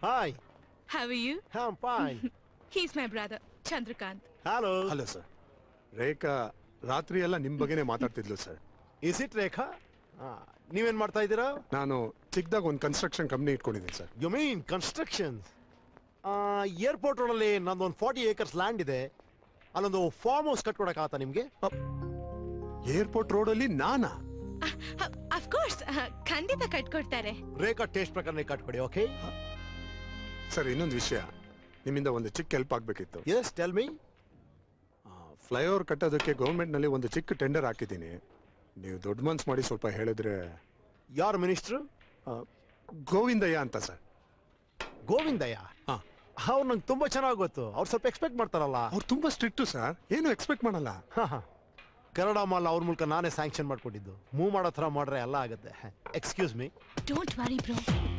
Hi How are you? I'm fine. He's my brother, Chandrakant. Hello. Hello sir Rekha ರಾತ್ರಿ ಎಲ್ಲ ನಿಮ್ ಬಗ್ಗೆನೇ ಮಾತಾಡ್ತಿದ್ಲು ಸರ್ Is it ರೇಖಾ ಆ, ನೀವೇನ್ ಮಾಡ್ತಾ ಇದ್ದೀರಾ ನಾನು ಚಿಕ್ಕದಾಗ ಒಂದು ಕನ್ಸ್ಟ್ರಕ್ಷನ್ ಕಂಪ್ನಿ ಇಟ್ಕೊಂಡಿದ್ದೀನಿ sir you mean constructions airport ರೋಡಲ್ಲಿ ನಂದೊಂದು ಫಾರ್ಟಿ ಏಕರ್ಸ್ ಲ್ಯಾಂಡ್ ಇದೆ ಅಲ್ಲೊಂದು ಫಾರ್ಮ್ ಹೌಸ್ ಕಟ್ಕೊಡಕ್ಕಾಗತ್ತಾ ನಿಮ್ಗೆ ಏರ್ಪೋರ್ಟ್ ರೋಡಲ್ಲಿ ನಾನಾ Uh, of course, uh, ಖಂಡಿತ ಕಟ್ಕೊಡ್ತಾರೆ ರೇಖಾ ಟೇಸ್ಟ್ ಪ್ರಕಾರ ಕಟ್ಕೊಡಿ ಓಕೆ ಸರ್ ಇನ್ನೊಂದು ವಿಷಯ ನಿಮ್ಮಿಂದ ಒಂದು ಚಿಕ್ಕ ಹೆಲ್ಪ್ ಆಗ್ಬೇಕಿತ್ತು ಎಸ್ ಟೆಲ್ ಮೀ ಫ್ಲೈಓವರ್ ಕಟ್ಟೋದಕ್ಕೆ ಗೌರ್ಮೆಂಟ್ ನಲ್ಲಿ ಒಂದು ಚಿಕ್ಕ ಟೆಂಡರ್ ಹಾಕಿದ್ದೀನಿ ನೀವು ದೊಡ್ಡ ಮನ್ಸ್ ಮಾಡಿ ಸ್ವಲ್ಪ ಹೇಳಿದ್ರೆ ಯಾರು ಮಿನಿಸ್ಟ್ರು ಆ, ಗೋವಿಂದಯ್ಯ ಅಂತ ಸರ್ ಗೋವಿಂದಯ್ಯ ಹಾ ಅವ್ರು ನಂಗೆ ತುಂಬಾ ಚೆನ್ನಾಗಿ ಗೊತ್ತು ಅವ್ರು ಸ್ವಲ್ಪ ಎಕ್ಸ್ಪೆಕ್ಟ್ ಮಾಡ್ತಾರಲ್ಲ ಅವ್ರು ತುಂಬಾ ಸ್ಟ್ರಿಕ್ಟು ಸರ್ ಏನು ಎಕ್ಸ್ಪೆಕ್ಟ್ ಮಾಡಲ್ಲ ಹಾ, ಹಾ. ಕನ್ನಡ ಮಾಲ್ ಅವ್ರ ಮೂಲಕ ನಾನೇ ಸ್ಯಾಂಕ್ಷನ್ ಮಾಡ್ಕೊಟ್ಟಿದ್ದು ಮೂವ್ ಮಾಡೋ ಥರ ಮಾಡ್ರೆ ಎಲ್ಲ ಆಗುತ್ತೆ excuse me don't worry bro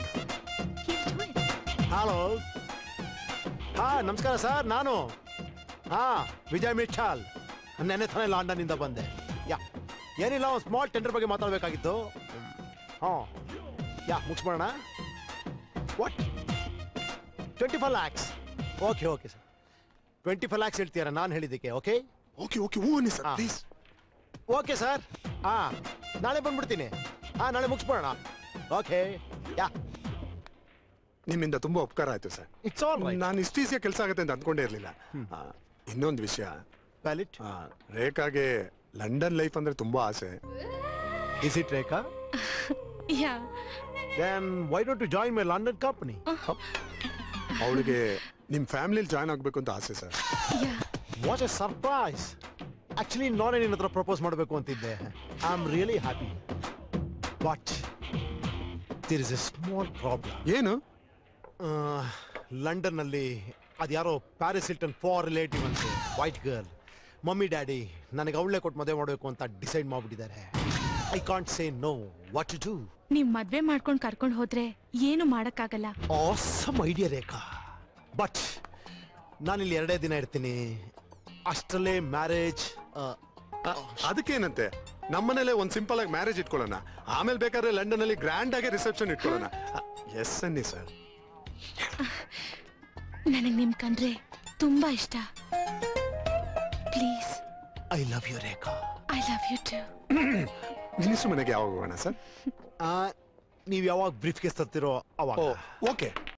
hello ಹಾ ನಮಸ್ಕಾರ ಸರ್ ನಾನು ಹಾ ವಿಜಯ್ ಮಿಠಾಲ್ ನೆನ್ನೆ ತಾನೇ ಲಾಂಡನ್ನಿಂದ ಬಂದೆ ಯಾ ಏನಿಲ್ಲ ಒಂದು ಸ್ಮಾಲ್ ಟೆಂಡರ್ ಬಗ್ಗೆ ಮಾತಾಡಬೇಕಾಗಿತ್ತು ಹಾಂ ಯಾ ಮುಗಿಸ್ಬೋಣ what twenty five lakhs okay okay sir twenty five lakhs ಹೇಳ್ತೀರಾ ನಾನು ಹೇಳಿದ್ದಕ್ಕೆ ಓಕೆ ಓಕೆ ಓಕೆ ಹ್ಞೂ ಅನ್ನಿ ಸರ್ ಹಾ. ಪ್ಲೀಸ್ ಓಕೆ ಸರ್ ಹಾ ನಾಳೆ ಬಂದ್ಬಿಡ್ತೀನಿ ಹಾ ನಾಳೆ ಮುಗಿಸ್ಬೋಣ ಓಕೆ ಯಾ ನಿಮ್ಮಿಂದ ತುಂಬಾ ಉಪಕಾರ ಆಯ್ತು ಸರ್ ಇಟ್ಸ್ ಆಲ್ ರೈಟ್ ನಾನು ಇಷ್ಟು ಈಸಿಯಾಗಿ ಕೆಲಸ ಆಗುತ್ತೆ ಅಂತ ಅನ್ಕೊಂಡೇ ಇರಲಿಲ್ಲ ಇನ್ನೊಂದು ವಿಷಯ ವ್ಯಾಲಿಡ್ ಆ, ರೇಖಾಗೆ ಲಂಡನ್ ಲೈಫ್ ಅಂದ್ರೆ ತುಂಬಾ ಆಸೆ is it Rekha yeah Then why don't you join my London company? ಅವಳಿಗೆ ನಿಮ್ ಫ್ಯಾಮಿಲಿಲಿ ಜಾಯ್ನ್ ಆಗ್ಬೇಕು ಅಂತ ಆಸೆ sir yeah What a surprise! Actually ನಾನೇ ನಿನ್ನ ಹತ್ರ ಪ್ರಪೋಸ್ ಮಾಡಬೇಕು ಅಂತಿದ್ದೆ I am really happy but there is a small problem ಏನು ಲಂಡನ್ನಲ್ಲಿ ಅದ್ಯಾರೋ ಪ್ಯಾರಿಸ್ ಹಿಲ್ಟನ್ ಫಾರ್ ರಿಲೇಟಿವ್ ಅಂತೆ ವೈಟ್ ಗರ್ಲ್ ಮಮ್ಮಿ ಡ್ಯಾಡಿ ನನಗೆ ಅವಳೇ ಕೊಟ್ಟು ಮದುವೆ ಮಾಡಬೇಕು ಅಂತ ಡಿಸೈಡ್ ಮಾಡ್ಬಿಟ್ಟಿದ್ದಾರೆ I can't say no what to do ನೀವ್ ಮದ್ವೆ ಮಾಡ್ಕೊಂಡ್ ಕರ್ಕೊಂಡ್ ಹೋದ್ರೆ ಏನು ಮಾಡಕ್ಕಾಗಲ್ಲ ಆಸಮ್ ಐಡಿಯಾ ರೇಖಾ ಬಟ್ ನಾನಿಲ್ಲಿ ಎರಡೇ ದಿನ ಇರ್ತೀನಿ ಅಷ್ಟರಲ್ಲೇ ಮ್ಯಾರೇಜ್ ಅದಕ್ಕೇನಂತೆ ನಮ್ಮನೇಲೆ ಒಂದ್ ಸಿಂಪಲ್ ಆಗಿ ಮ್ಯಾರೇಜ್ ಇಟ್ಕೊಳ್ಳೋಣ ಆಮೇಲೆ ಬೇಕಾದ್ರೆ ಲಂಡನ್ ಅಲ್ಲಿ ಗ್ರ್ಯಾಂಡ್ ಆಗಿ ರಿಸೆಪ್ಷನ್ ಇಟ್ಕೊಳ್ಳೋಣ ಎಸ್ ಅನ್ನಿ ಸರ್ ನನಗ್ ನಿಮ್ ಕಂಡ್ರೆ ತುಂಬಾ ಇಷ್ಟ please I love you Rekha I love you too minister ಮನೆಗೆ ಯಾವಾಗ ಹೋಗೋಣ ಸರ್ ನೀವು ಯಾವಾಗ ಬ್ರೀಫ್ ಕೇಸ್ ತರ್ತಿರೋ ಅವಾಗ ಓಕೆ